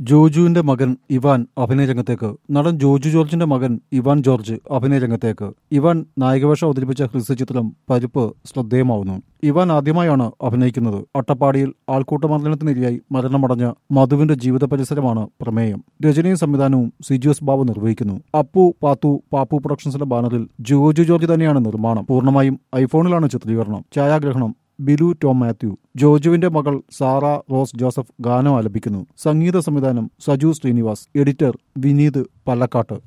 ജോജുവിന്റെ മകൻ ഇവാൻ അഭിനയ രംഗത്തേക്ക് നടൻ ജോജു ജോർജിന്റെ മകൻ ഇവാൻ ജോർജ് അഭിനയ രംഗത്തേക്ക് ഇവാൻ നായകവേഷം അവതരിപ്പിച്ച ഹ്രസ്വചിത്രം പരിപ്പ് ശ്രദ്ധേയമാവുന്നു ഇവാൻ ആദ്യമായാണ് അഭിനയിക്കുന്നത് അട്ടപ്പാടിയിൽ ആൾക്കൂട്ടമർദ്ദനത്തിനിരയായി മരണമടഞ്ഞ മധുവിന്റെ ജീവിത പരിസരമാണ് പ്രമേയം രചനയും സംവിധാനവും സിജുസ് ബാബു നിർവഹിക്കുന്നു അപ്പു പാത്തു പാപ്പു പ്രൊഡക്ഷൻസിന്റെ ബാനറിൽ ജോജു ജോർജ് തന്നെയാണ് നിർമ്മാണം പൂർണ്ണമായും ഐഫോണിലാണ് ചിത്രീകരണം ഛായാഗ്രഹണം ബിലു ടോം മാത്യു ജോജുവിന്റെ മകൾ സാറ റോസ് ജോസഫ് ഗാനം ആലപിക്കുന്നു സംഗീത സംവിധാനം സജു ശ്രീനിവാസ് എഡിറ്റർ വിനീത് പല്ലക്കാട്ട്